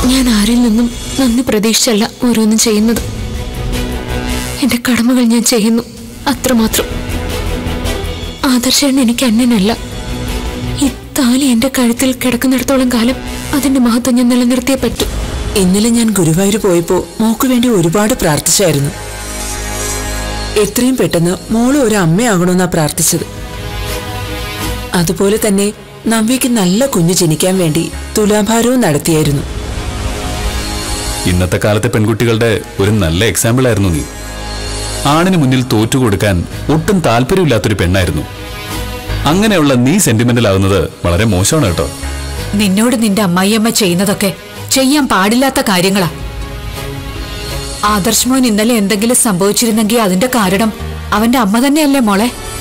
ഞാൻ ആരിൽ നിന്നും നന്ദി പ്രതീക്ഷിച്ചല്ല ഓരോന്നും ചെയ്യുന്നത് എന്റെ കടമകൾ ഞാൻ ചെയ്യുന്നു അത്രമാത്രം ആദർശേണ് എനിക്ക് അന്യനല്ല ഈ താലി എന്റെ കഴുത്തിൽ കിടക്കുന്നിടത്തോളം കാലം അതിന്റെ മഹത്വം ഞാൻ നിലനിർത്തിയേ പറ്റൂ ഇന്നലെ ഞാൻ ഗുരുവായൂർ പോയപ്പോ മോക്ക് വേണ്ടി ഒരുപാട് പ്രാർത്ഥിച്ചായിരുന്നു എത്രയും പെട്ടെന്ന് മോള് ഒരു അമ്മയാകണമെന്നാ പ്രാർത്ഥിച്ചത് അതുപോലെ തന്നെ നവ്യക്ക് നല്ല കുഞ്ഞു ജനിക്കാൻ വേണ്ടി തുലാഭാരവും നടത്തിയായിരുന്നു ഇന്നത്തെ കാലത്തെ പെൺകുട്ടികളുടെ ഒരു നല്ല എക്സാമ്പിൾ ആയിരുന്നു നീ ആണിന് മുന്നിൽ തോറ്റുകൊടുക്കാൻ ഒട്ടും താല്പര്യമില്ലാത്തൊരു പെണ്ണായിരുന്നു അങ്ങനെയുള്ള നീ സെന്റിമെന്റൽ ആവുന്നത് വളരെ മോശമാണ് കേട്ടോ നിന്നോട് നിന്റെ അമ്മായിയമ്മ ചെയ്യുന്നതൊക്കെ ചെയ്യാൻ പാടില്ലാത്ത കാര്യങ്ങളാ ആദർശ് മോൻ ഇന്നലെ എന്തെങ്കിലും സംഭവിച്ചിരുന്നെങ്കിൽ അതിന്റെ കാരണം അവന്റെ അമ്മ തന്നെയല്ലേ മോളെ